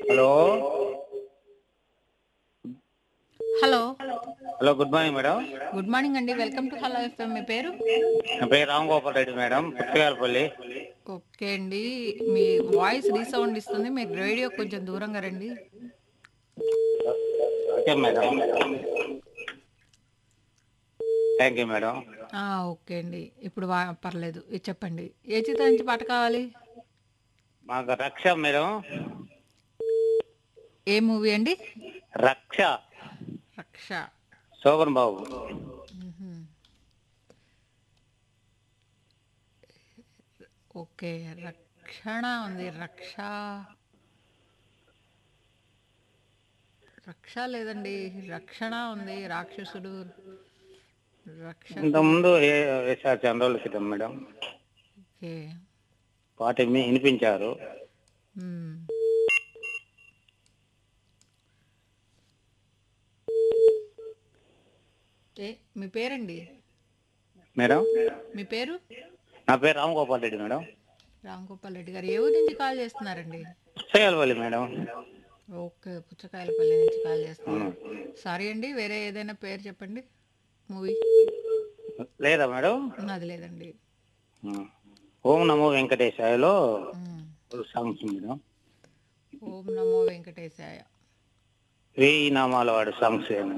Hello hello hello good morning madam good morning అండి welcome to hello FM మీ పేరు నా పేరు రామ్ గోపాల్ రెడ్డి మేడం పుస్తకాలపల్లి ఓకే అండి మీ వాయిస్ రీసౌండ్ ఇస్తుంది మీరు రేడియో కొంచెం దూరంగా రండి okay madam thank you madam ఆ, ఓకే అండి ఇప్పుడు వా- పర్లేదు ఇది చెప్పండి ఏ చిత్రం నుంచి పాట కావాలి మాకు రక్ష మేడం ఏ మూవీ అండి రక్ష రక్ష శోభన్ బాబు మ్మ్. ఓకే రక్షణ ఉంది రక్ష రక్ష లేదండి రక్షణ ఉంది రాక్షసుడు రక్ష ఇంతకుముందు ఏ- వేశారు చాలా రోజుల క్రితం మేడం ఓకే పాట మీ వినిపించారు మ్మ్. ఏ మీ పేరండి మేడం మీ పేరు నా పేరు రామ్ గోపాల్ రెడ్డి మేడం రామ్ గోపాల్ రెడ్డి గారు ఏ ఊరు నుంచి కాల్ చేస్తున్నారండి పుస్తకాలపల్లి మేడం ఓకే పుచ్చకాయలపల్లి నుంచి కాల్ చేస్తున్నారు సారీ అండి వేరే ఏదైనా పేరు చెప్పండి మూవీ లేదా మేడం అది లేదండి ఓం నమో వెంకటేశాయలో మ్మ్. సాంగ్స్ మేడం ఓం నమో వెంకటేశాయ వేయి నామాల వాడు సాంగ్స్